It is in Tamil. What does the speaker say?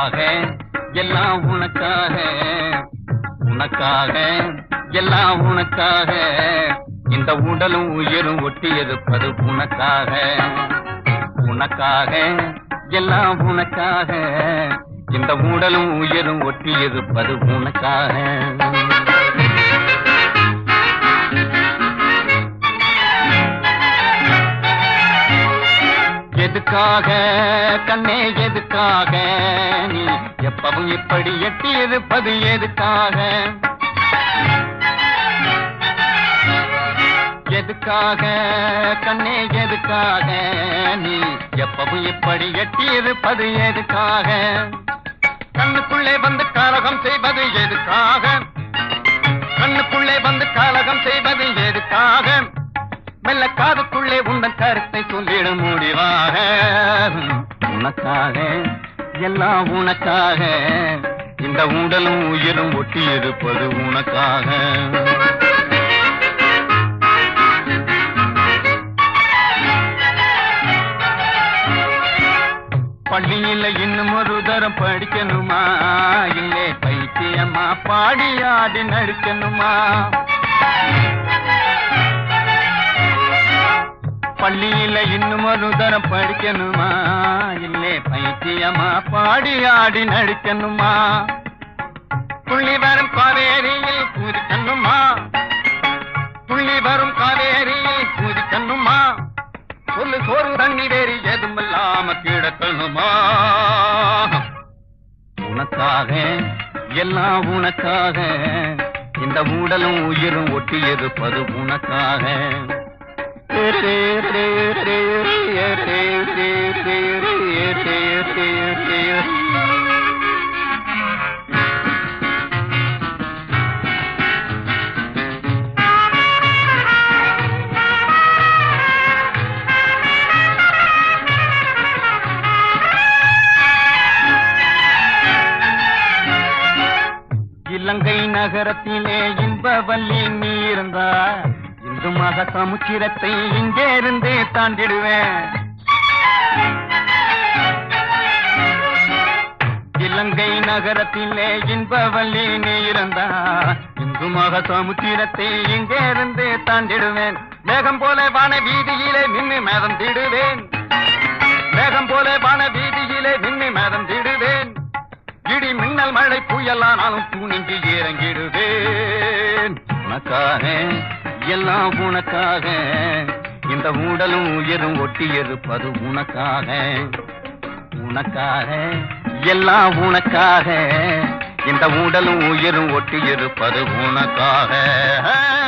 உனக்காக எல்லாம் உனக்காக உனக்காக எல்லாம் உனக்காக இந்த உடலும் உயிரும் ஒட்டி இருப்பது உனக்காக உனக்காக எல்லாம் உனக்காக இந்த உடலும் உயிரும் ஒட்டி இருப்பது உனக்காக எதுக்காக கண்ணே எதுக்காக நீ எப்பவும் இப்படி எட்டி இருப்பது எதுக்காக எதுக்காக கண்ணே எதுக்காக நீ எப்பவும் இப்படி எட்டி இருப்பது எதுக்காக கண்ணுக்குள்ளே வந்து காலகம் செய்வது எதுக்காக கண்ணுக்குள்ளே வந்து காலகம் செய்வது எதுக்காக மெல்ல காதுக்குள்ளே உந்தன் கருத்தை சொல்லிட முடிவாக உனக்காக எல்லாம் உனக்காக இந்த உடலும் உயிரும் ஒட்டி இருப்பது உனக்காக பள்ளியில இன்னும் ஒரு தரம் படிக்கணுமா இல்லே பைத்தியமா பாடி ஆடி நடிக்கணுமா பள்ளியில இன்னும் ஒரு தரம் படிக்கணுமா இல்லே பைத்தியமா பாடி ஆடி நடிக்கணுமா துள்ளி வரும் காவேரியில் குதிக்கணுமா துள்ளி வரும் காவேரியில் குதிக்கணுமா சொல்லு சோறு தண்ணி வேறி எதுமில்லாம கிடக்கணுமா உனக்காக எல்லாம் உனக்காக இந்த உடலும் உயிரும் ஒட்டி இருப்பது உனக்காக இலங்கை நகரத்திலே இன்பவல்லி நீ இருந்தா இந்து மக சமுச்சிரத்தை இங்கே இருந்து தாண்டிடுவேன் இலங்கை நகரத்திலே இன்பவல்லி நீ இருந்தா இந்து மக சமுச்சிரத்தை இங்கே இருந்து தாண்டிடுவேன் மேகம் போல வான வீதியிலே நின்று மேதம் திடுவேன் மேகம் போல வான வீதியிலே நின்று மேதம் திடுவேன் இடி மின்னல் மழை புயலானாலும் துணிஞ்சு இறங்கிடுவேன் உனக்காக எல்லாம் உனக்காக இந்த உடலும் உயிரும் ஒட்டி இருப்பது உனக்காக உனக்காக எல்லாம் உனக்காக இந்த உடலும் உயிரும் ஒட்டி இருப்பது உனக்காக